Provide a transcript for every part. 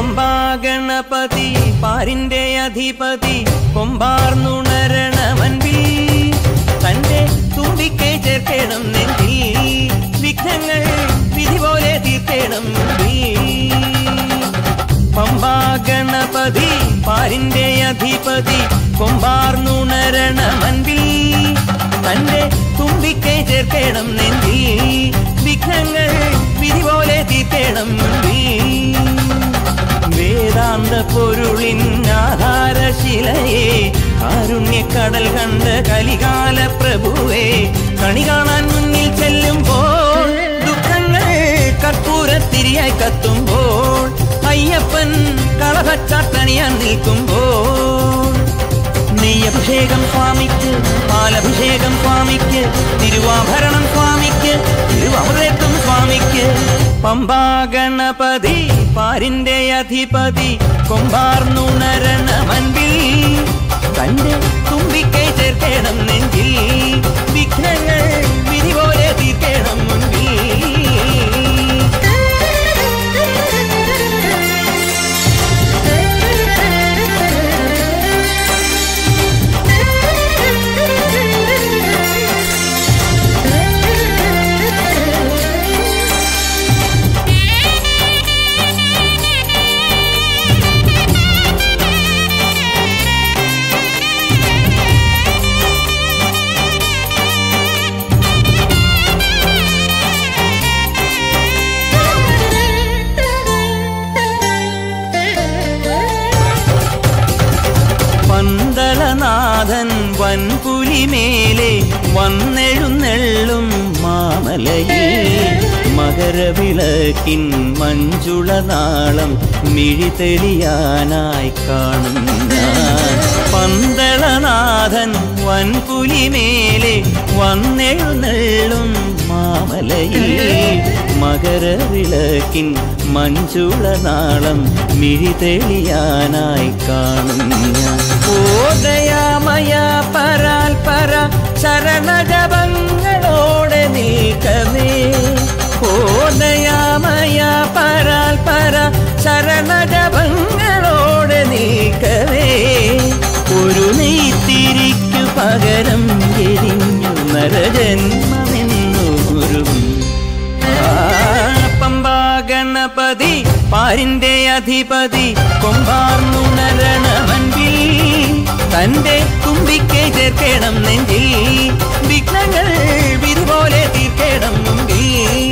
പമ്പാഗണപതി പാരിന്റെ അധിപതി കൊമ്പാർന്നുണരണമൻപിൽ തന്റെ തുമ്പിക്കൈ ചേർക്കണം നെഞ്ചിൽ വിഘ്നങ്ങൾ വിധി പോലെ തീർക്കണം പമ്പാഗണപതി പാരിന്റെ അധിപതി കൊമ്പാർന്നുണരണമൻപിൽ തന്റെ തുമ്പിക്കൈ ചേർക്കണം നെഞ്ചിൽ വിഘ്നങ്ങൾ വിധി പോലെ തീർക്കണം വേദാന്ത പൊരുളിൻ ആധാരശിലയെ കാരുണ്യക്കടൽ കണ്ട കലികാല പ്രഭുവേ കണി കാണാൻ മുന്നിൽ ചെല്ലുമ്പോൾ ദുഃഖങ്ങൾ കർപ്പൂരത്തിരിയായി കത്തുമ്പോൾ അയ്യപ്പൻ കളഭച്ചാട്ടണിയാൻ നിൽക്കുമ്പോൾ നെയ്യഭിഷേകം സ്വാമിക്ക് പാലഭിഷേകം സ്വാമിക്ക് തിരുവാഭരണം സ്വാമിക്ക് തിരുവമൃതത്വം സ്വാമിക്ക് പമ്പാഗണപതി പാരിന്റെ അധിപതി കൊമ്പാർന്നുണരണ മൻപിൽ തന്റെ തുമ്പിക്കൈ ചേർക്കണം നെഞ്ചിൽ വിഘ്നങ്ങൾ വിധി പോലെ തീർക്കണം മുൻപിൽ പന്തളനാഥൻ വൻപുലിമേലെ വന്നെഴുന്നെള്ളും മാമലയിൽ മകരവിളക്കിൻ മഞ്ജുളനാളം മിഴിതെളിയാനായി കാണുന്ന പന്തളനാഥൻ വൻപുലിമേലെ വന്നെഴുന്നെള്ളും മാമലയിൽ മകരവിളക്കിൻ മഞ്ജുളനാളം മിഴിതെളിയാനായി കാണുന്ന ഓദയാമയ പരാൽ പര ശരണജപങ്ങളോടെ നീക്കമേ ഓദയാമയ പരാൽ പര ശരണജപങ്ങളോടെ നീക്കമേ ഒരു നെയ്ത്തിരിക്കു പകരം എരിഞ്ഞു നരജന്മമെന്നൂരും പമ്പാഗണപതി പാരിന്റെ അധിപതി കൊമ്പാർന്നുണരണമൻപിൽ തന്റെ തുമ്പിക്കൈ ചേർക്കണം നെഞ്ചിൽ വിഘ്നങ്ങൾ വിധി പോലെ തീർക്കണം മുമ്പിൽ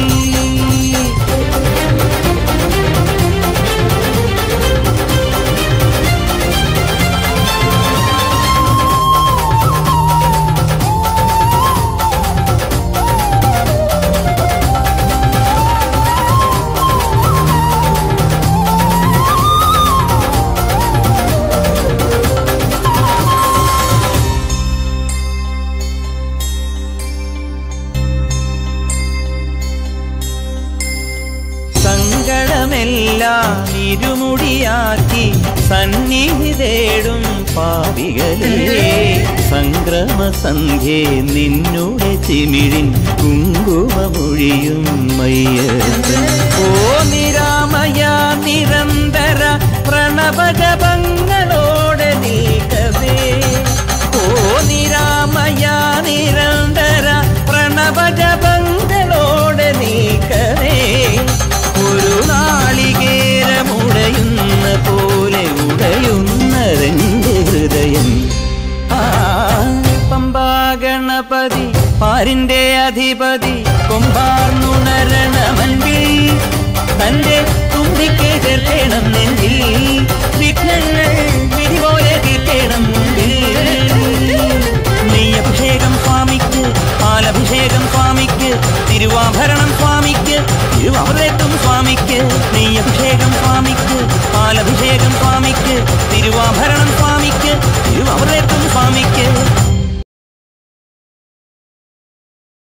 സങ്കടമെല്ലാം ഇരുമുടിയാക്കി സന്നിധി തേടും പാപികളെ സംക്രമസന്ധ്യേ നിന്നുടെ ചിമിഴിൻ കുങ്കുമമൊഴിയും മയ്യപ്പൻ ഓ നിരാമയ നിരന്തര പ്രണവജപങ്ങളോടെ നീക്കവേ ഓ നിരാമയ നിരന്തര പ്രണവജപങ്ങളോടെ നീക്കവേ ഒരു നാളികേരമുടയുന്ന പോലെ ഉടയുന്നതെന്റെ ഹൃദയം ആ പമ്പാഗണപതി പാരിന്റെ അധിപതി കൊമ്പാർന്നുണരണമൻപിൽ തന്റെ തുമ്പിക്ക് ചേർക്കണം നെഞ്ചിൽ വിഘ്നങ്ങൾ വിധി പോലെ തീർക്കണം മുമ്പിൽ നെയ്യഭിഷേകം സ്വാമിക്ക് പാലഭിഷേകം സ്വാമിക്ക് തിരുവാഭരണം സ്വാമിക്ക് തിരുവാഭരത്തും സ്വാമിക്ക് നെയ്യഭിഷേകം സ്വാമിക്ക് പാലഭിഷേകം സ്വാമിക്ക് തിരുവാഭരണം സ്വാമിക്ക്